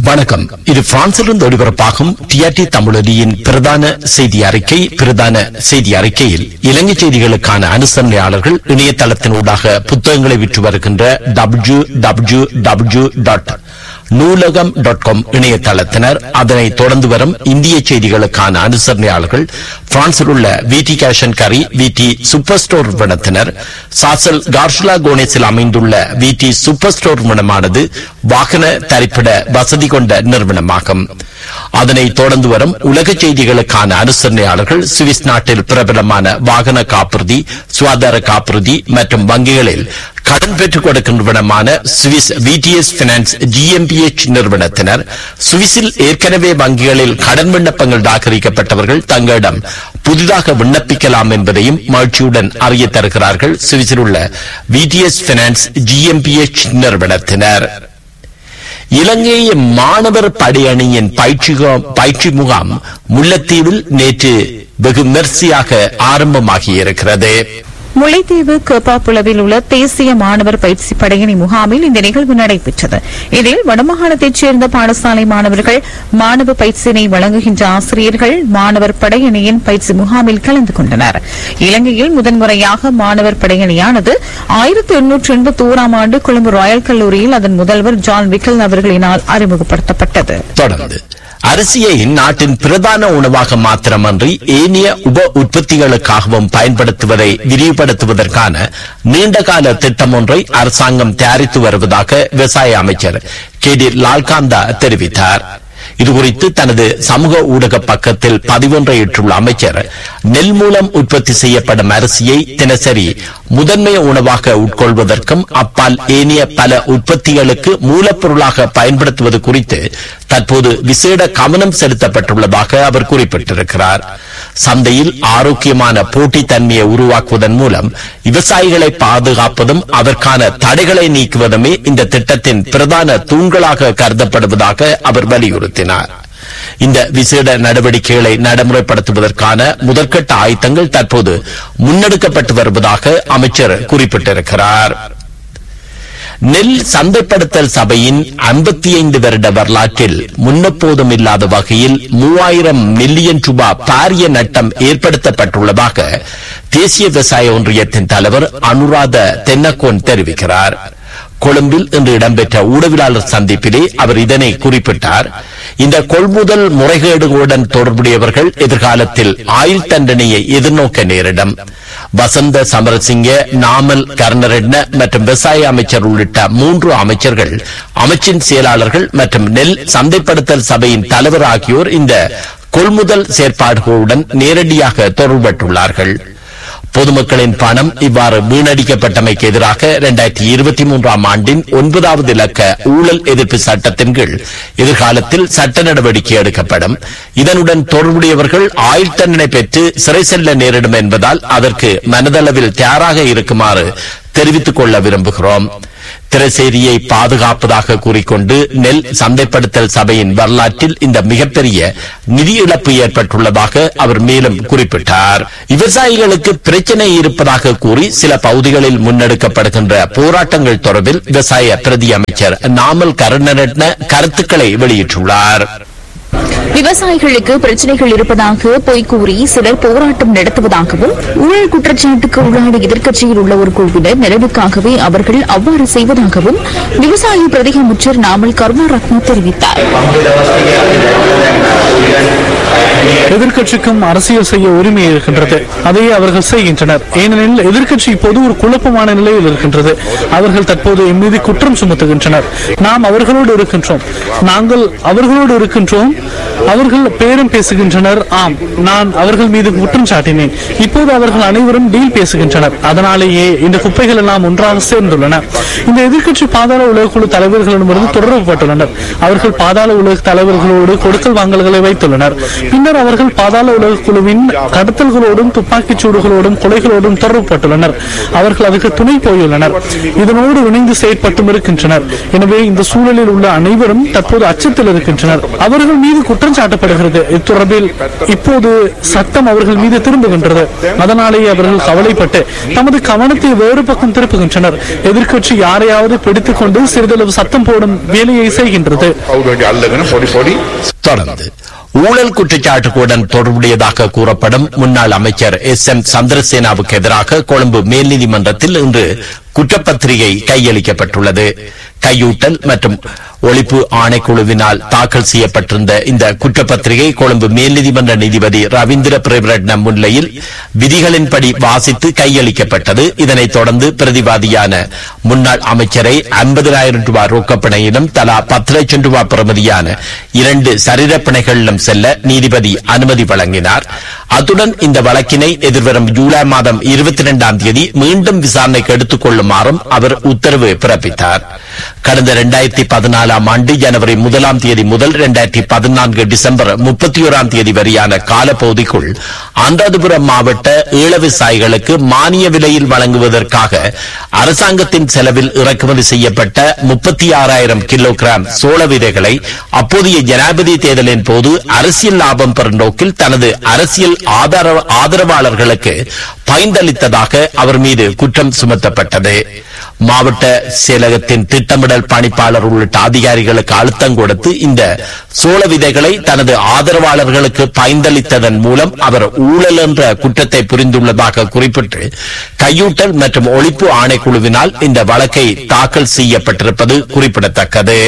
வணக்கம் இது பிரான்சிலிருந்து ஒளிபரப்பாகும் டிஆர்டி தமிழொலியின் பிரதான செய்தி அறிக்கை பிரதான செய்தி அறிக்கையில் இலங்கை செய்திகளுக்கான அனுசரணையாளர்கள் இணையதளத்தினூடாக புத்தகங்களை விற்று வருகின்ற W W W dot Noolaham dot com இணையதளத்தினர் அதனை தொடர்ந்து வரும் இந்திய செய்திகளுக்கான அனுசரணையாளர்கள் பிரான்சில் உள்ள விடி கேஷன் கரி விடி சூப்பர் ஸ்டோர் நிறுவனத்தினர் சாசல் கார்ஷுலா கோனேஸில் அமைந்துள்ள விடி சூப்பர் ஸ்டோர் நிறுவனமானது வாகன தரிப்பிட வசதி கொண்ட நிறுவனமாகும் அதனை தொடர்ந்து வரும் உலக செய்திகளுக்கான அனுசரணையாளர்கள் சுவிஸ் நாட்டில் பிரபலமான வாகன காப்புறுதி சுகாதார காப்புறுதி மற்றும் வங்கிகளில் கடன் பெற்றுக் கொடுக்கும் நிறுவனமான சுவிஸ் விடிஎஸ் பினான்ஸ் ஜிஎம்பிஎச் நிறுவனத்தினர் சுவிஸில் ஏற்கனவே வங்கிகளில் கடன் விண்ணப்பங்கள் தாக்கரிக்கப்பட்டவர்கள் தங்களிடம் புதிதாக விண்ணப்பிக்கலாம் என்பதையும் மகிழ்ச்சியுடன் அறிய தருகிறார்கள் சுவிஸில் உள்ள விடிஎஸ் பினான்ஸ் ஜிஎம்பிஎச் நிறுவனத்தினர் இலங்கை மாணவர் படையணியின் பயிற்சி பயிற்சி முகாம் முல்லைத்தீவில் நேற்று வெகு விமர்சையாக ஆரம்பமாகியிருக்கிறது முல்லைத்தீவு கேப்பாப்புலவில் உள்ள தேசிய மாணவர் பயிற்சி படையணி முகாமில் இந்த நிகழ்வு நடைபெற்றது இதில் வடமாகாணத்தைச் சேர்ந்த பாடசாலை மாணவர்கள் மாணவ பயிற்சியினை வழங்குகின்ற ஆசிரியர்கள் மாணவர் படையணியின் பயிற்சி முகாமில் கலந்து கொண்டனர் இலங்கையில் முதன்முறையாக மாணவர் படையணியானது ஆயிரத்தி எண்ணூற்று எண்பத்தி ஓராம் ஆண்டு கொழும்பு ராயல் கல்லூரியில் அதன் முதல்வர் ஜான் விக்கல் அவர்களினால் அறிமுகப்படுத்தப்பட்டது தொடர்ந்து அரிசியை நாட்டின் பிரதான உணவாக மாத்திரமன்றி ஏனைய உப உற்பத்திகளுக்காகவும் பயன்படுத்துவதை விரிவுபடுத்துவதற்கான நீண்டகால திட்டம் ஒன்றை அரசாங்கம் தயாரித்து வருவதாக விவசாய அமைச்சர் கே டி லால்காந்தா தெரிவித்தார் இதுகுறித்து தனது சமூக ஊடக பக்கத்தில் பதிவொன்றை இட்டுள்ள அமைச்சர் நெல் மூலம் உற்பத்தி செய்யப்படும் அரிசியை தினசரி முதன்மை உணவாக உட்கொள்வதற்கும் அப்பால் ஏனைய பல உற்பத்திகளுக்கு மூலப்பொருளாக பயன்படுத்துவது குறித்து தற்போது விசேட கவனம் செலுத்தப்பட்டுள்ளதாக அவர் குறிப்பிட்டிருக்கிறார் சந்தையில் ஆரோக்கியமான போட்டித்தன்மையை உருவாக்குவதன் மூலம் விவசாயிகளை பாதுகாப்பதும் அதற்கான தடைகளை நீக்குவதுமே இந்த திட்டத்தின் பிரதான தூண்களாக கருதப்படுவதாக அவர் வலியுறுத்தினார் இந்த விசேட நடவடிக்கைகளை நடைமுறைப்படுத்துவதற்கான முதற்கட்ட ஆயத்தங்கள் தற்போது முன்னெடுக்கப்பட்டு வருவதாக அமைச்சர் குறிப்பிட்டிருக்கிறார் நெல் சந்தைப்படுத்தல் சபையின் ஐம்பத்தி ஐந்து வருட வரலாற்றில் முன்னெப்போதும் இல்லாத வகையில் மூவாயிரம் மில்லியன் ரூபாய் பாரிய நட்டம் ஏற்படுத்தப்பட்டுள்ளதாக தேசிய விவசாய ஒன்றியத்தின் தலைவர் அனுராத தென்னக்கோன் தெரிவிக்கிறார் கொழும்பில் இன்று இடம்பெற்ற ஊடகவியலாளர் சந்திப்பிலே அவர் இதனை குறிப்பிட்டார் இந்த கொள்முதல் முறைகேடுகளுடன் தொடர்புடையவர்கள் எதிர்காலத்தில் ஆயுள் தண்டனையை எதிர்நோக்க நேரிடும் வசந்த சமரசிங்க நாமல் கர்ணரெட்ன மற்றும் விவசாய அமைச்சர் உள்ளிட்ட மூன்று அமைச்சர்கள் அமைச்சின் செயலாளர்கள் மற்றும் நெல் சந்தைப்படுத்தல் சபையின் தலைவர் ஆகியோர் இந்த கொள்முதல் செயற்பாடுகளுடன் நேரடியாக தொடர்பட்டுள்ளார்கள் பொதுமக்களின் பணம் இவ்வாறு வீணடிக்கப்பட்டமைக்கு எதிராக இரண்டாயிரத்தி இருபத்தி மூன்றாம் ஆண்டின் ஒன்பதாவது இலக்க ஊழல் எதிர்ப்பு சட்டத்தின் கீழ் எதிர்காலத்தில் சட்ட நடவடிக்கை எடுக்கப்படும் இதனுடன் தொடர்புடையவர்கள் ஆயுள் தண்டனை பெற்று சிறை செல்ல நேரிடும் என்பதால் அதற்கு மனதளவில் தயாராக இருக்குமாறு தெரிவித்துக் கொள்ள விரும்புகிறோம் திரைசேரியை பாதுகாப்பதாக கூறிக்கொண்டு நெல் சந்தைப்படுத்தல் சபையின் வரலாற்றில் இந்த மிகப்பெரிய நிதி இழப்பு ஏற்பட்டுள்ளதாக அவர் மேலும் குறிப்பிட்டார் விவசாயிகளுக்கு பிரச்சனை இருப்பதாக கூறி சில பகுதிகளில் முன்னெடுக்கப்படுகின்ற போராட்டங்கள் தொடர்பில் விவசாய பிரதி அமைச்சர் நாமல் கருணரட்ன கருத்துக்களை வெளியிட்டுள்ளார் விவசாயிகளுக்கு பிரச்சனைகள் இருப்பதாக பொய் கூறி சிலர் போராட்டம் நடத்துவதாகவும் ஊழல் குற்றச்சாட்டுக்கு உள்ளான எதிர்க்கட்சியில் உள்ள ஒரு குழுவினர் நிறைவுக்காகவே அவர்கள் அவ்வாறு செய்வதாகவும் விவசாய பிரதி அமைச்சர் நாமல் கருணாரத்ன தெரிவித்தார் எதிர்க்கட்சிக்கும் அரசியல் செய்ய உரிமை இருக்கின்றது அதை அவர்கள் செய்கின்றனர் ஏனெனில் எதிர்க்கட்சி இப்போது ஒரு குழப்பமான நிலையில் இருக்கின்றது அவர்கள் தற்போது என் மீது குற்றம் சுமத்துகின்றனர் நாம் அவர்களோடு இருக்கின்றோம் நாங்கள் அவர்களோடு இருக்கின்றோம் அவர்கள் பேரம் பேசுகின்றனர் ஆம் நான் அவர்கள் மீது குற்றம் சாட்டினேன் இப்போது அவர்கள் அனைவரும் டீல் பேசுகின்றனர் அதனாலேயே இந்த குப்பைகள் எல்லாம் ஒன்றாக சேர்ந்துள்ளன இந்த எதிர்க்கட்சி பாதாள உலகக்குழு தலைவர்களிடமிருந்து தொடர்புபட்டுள்ளனர் அவர்கள் பாதாள உலக தலைவர்களோடு கொடுக்கல் வாங்கல்களை வைத்துள்ளனர் பின்னர் பின்னர் அவர்கள் பாதாள உலக குழுவின் கடத்தல்களோடும் துப்பாக்கிச் சூடுகளோடும் கொலைகளோடும் தொடர்புபட்டுள்ளனர் அவர்கள் அதற்கு துணை போயுள்ளனர் இதனோடு இணைந்து செயற்பட்டும் இருக்கின்றனர் எனவே இந்த சூழலில் உள்ள அனைவரும் தற்போது அச்சத்தில் இருக்கின்றனர் அவர்கள் மீது குற்றம் சாட்டப்படுகிறது இத்தொடர்பில் இப்போது சட்டம் அவர்கள் மீது திரும்புகின்றது அதனாலேயே அவர்கள் கவலைப்பட்டு தமது கவனத்தை வேறு பக்கம் திருப்புகின்றனர் எதிர்க்கட்சி யாரையாவது பிடித்துக் கொண்டு சிறிதளவு சத்தம் போடும் வேலையை செய்கின்றது කවුරුහරි අල්ලගෙන පොඩි පොඩි தொடர்ந்து ஊழல் குற்றச்சாட்டுகளுடன் தொடர்புடையதாக கூறப்படும் முன்னாள் அமைச்சர் எஸ் எம் சந்திரசேனாவுக்கு எதிராக கொழும்பு மேல் நீதிமன்றத்தில் இன்று குற்றப்பத்திரிகை கையளிக்கப்பட்டுள்ளது கையூட்டல் மற்றும் ஒழிப்பு ஆணைக்குழுவினால் தாக்கல் செய்யப்பட்டிருந்த இந்த குற்றப்பத்திரிகை கொழும்பு மேல் நீதிமன்ற நீதிபதி ரவீந்திர பிரபரட்னம் முன்னிலையில் விதிகளின்படி வாசித்து கையளிக்கப்பட்டது இதனைத் தொடர்ந்து பிரதிவாதியான முன்னாள் அமைச்சரை ஐம்பதாயிரம் ரூபாய் ரொக்கப்பணையிலும் தலா பத்து லட்சம் ரூபாய் பிரமதியான இரண்டு சரீரப்பிணைகளிலும் செல்ல நீதிபதி அனுமதி வழங்கினார் அத்துடன் இந்த வழக்கினை எதிர்வரும் ஜூலை மாதம் இருபத்தி இரண்டாம் தேதி மீண்டும் விசாரணைக்கு எடுத்துக் கொள்ளுமாறும் அவர் உத்தரவு பிறப்பித்தார் கடந்த இரண்டாயிரத்தி பதினாலாம் ஆண்டு ஜனவரி முதலாம் தேதி முதல் இரண்டாயிரத்தி பதினான்கு டிசம்பர் முப்பத்தி ஓராம் தேதி வரையான காலப்பகுதிக்குள் அனுராதபுரம் மாவட்ட ஈழ விவசாயிகளுக்கு மானிய விலையில் வழங்குவதற்காக அரசாங்கத்தின் செலவில் இறக்குமதி செய்யப்பட்ட முப்பத்தி ஆறாயிரம் கிலோகிராம் சோள விதைகளை அப்போதைய ஜனாதிபதி தேர்தலின் போது அரசியல் லாபம் பெறும் நோக்கில் தனது அரசியல் ஆதரவு ஆதரவாளர்களுக்கு பயந்தளித்ததாக அவர் மீது குற்றம் சுமத்தப்பட்டது மாவட்ட செயலகத்தின் திட்டமிடல் பணிப்பாளர் உள்ளிட்ட அதிகாரிகளுக்கு அழுத்தம் கொடுத்து இந்த சோள விதைகளை தனது ஆதரவாளர்களுக்கு பயந்தளித்ததன் மூலம் அவர் ஊழல் என்ற குற்றத்தை புரிந்துள்ளதாக குறிப்பிட்டு கையூட்டல் மற்றும் ஒழிப்பு ஆணைக்குழுவினால் இந்த வழக்கை தாக்கல் செய்யப்பட்டிருப்பது குறிப்பிடத்தக்கது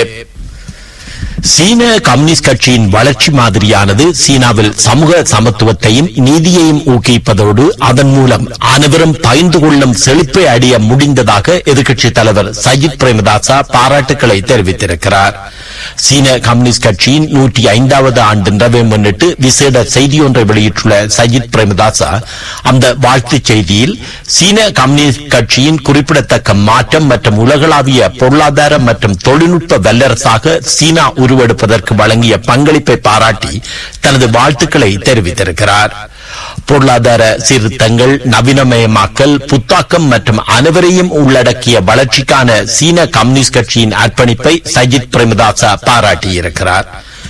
சீன கம்யூனிஸ்ட் கட்சியின் வளர்ச்சி மாதிரியானது சீனாவில் சமூக சமத்துவத்தையும் நீதியையும் ஊக்குவிப்பதோடு அதன் மூலம் அனைவரும் பயந்து கொள்ளும் செழிப்பை அடைய முடிந்ததாக எதிர்க்கட்சித் தலைவர் சஜித் பிரேமதாசா பாராட்டுக்களை தெரிவித்திருக்கிறார் சீன கம்யூனிஸ்ட் கட்சியின் நூற்றி ஐந்தாவது ஆண்டு நிறைவை முன்னிட்டு விசேட செய்தி ஒன்றை வெளியிட்டுள்ள சஜித் பிரேமதாசா அந்த வாழ்த்துச் செய்தியில் சீன கம்யூனிஸ்ட் கட்சியின் குறிப்பிடத்தக்க மாற்றம் மற்றும் உலகளாவிய பொருளாதார மற்றும் தொழில்நுட்ப வல்லரசாக சீனா உருவெடுப்பதற்கு வழங்கிய பங்களிப்பை பாராட்டி தனது வாழ்த்துக்களை தெரிவித்திருக்கிறார் பொருளாதார சீர்திருத்தங்கள் நவீனமயமாக்கல் புத்தாக்கம் மற்றும் அனைவரையும் உள்ளடக்கிய வளர்ச்சிக்கான சீன கம்யூனிஸ்ட் கட்சியின் அர்ப்பணிப்பை சஜித் பிரேமதாசா பாராட்டியிருக்கிறார்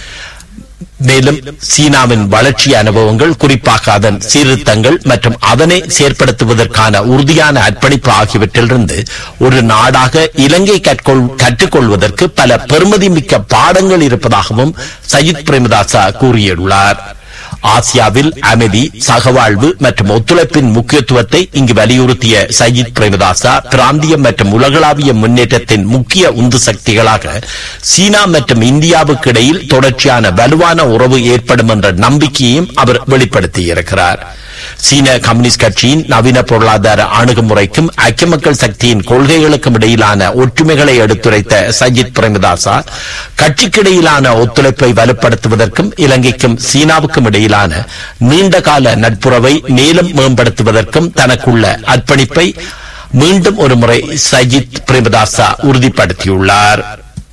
மேலும் சீனாவின் வளர்ச்சி அனுபவங்கள் குறிப்பாக அதன் சீர்திருத்தங்கள் மற்றும் அதனை செயற்படுத்துவதற்கான உறுதியான அர்ப்பணிப்பு ஆகியவற்றிலிருந்து ஒரு நாடாக இலங்கை கற்கொள் கற்றுக்கொள்வதற்கு பல பெருமதிமிக்க பாடங்கள் இருப்பதாகவும் சஜித் பிரேமதாசா கூறியுள்ளார் ஆசியாவில் அமைதி சகவாழ்வு மற்றும் ஒத்துழைப்பின் முக்கியத்துவத்தை இங்கு வலியுறுத்திய சஜித் பிரேமதாசா பிராந்திய மற்றும் உலகளாவிய முன்னேற்றத்தின் முக்கிய உந்து சக்திகளாக சீனா மற்றும் இந்தியாவுக்கு இடையில் தொடர்ச்சியான வலுவான உறவு ஏற்படும் என்ற நம்பிக்கையையும் அவர் வெளிப்படுத்தியிருக்கிறார் சீன கம்யூனிஸ்ட் கட்சியின் நவீன பொருளாதார அணுகுமுறைக்கும் ஐக்கிய மக்கள் சக்தியின் கொள்கைகளுக்கும் இடையிலான ஒற்றுமைகளை எடுத்துரைத்த சஜித் பிரேமதாசா கட்சிக்கிடையிலான ஒத்துழைப்பை வலுப்படுத்துவதற்கும் இலங்கைக்கும் சீனாவுக்கும் இடையிலான நீண்டகால நட்புறவை மேலும் மேம்படுத்துவதற்கும் தனக்குள்ள அர்ப்பணிப்பை மீண்டும் ஒருமுறை சஜித் பிரேமதாசா உறுதிப்படுத்தியுள்ளார்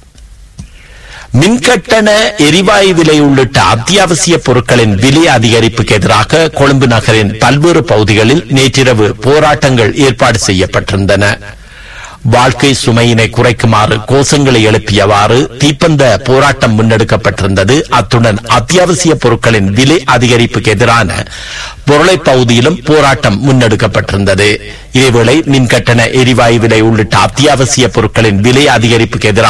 மின்கட்டண எரிவாயு விலை உள்ளிட்ட அத்தியாவசிய பொருட்களின் விலை அதிகரிப்புக்கு எதிராக கொழும்பு நகரின் பல்வேறு பகுதிகளில் நேற்றிரவு போராட்டங்கள் ஏற்பாடு செய்யப்பட்டிருந்தன வாழ்க்கை சுமையினை குறைக்குமாறு கோஷங்களை எழுப்பியவாறு தீப்பந்த போராட்டம் முன்னெடுக்கப்பட்டிருந்தது அத்துடன் அத்தியாவசிய பொருட்களின் விலை அதிகரிப்புக்கு எதிரான பொருளை பகுதியிலும் போராட்டம் முன்னெடுக்கப்பட்டிருந்தது இதேவேளை மின்கட்டண எரிவாயு விலை உள்ளிட்ட அத்தியாவசிய பொருட்களின் விலை அதிகரிப்புக்கு எதிராக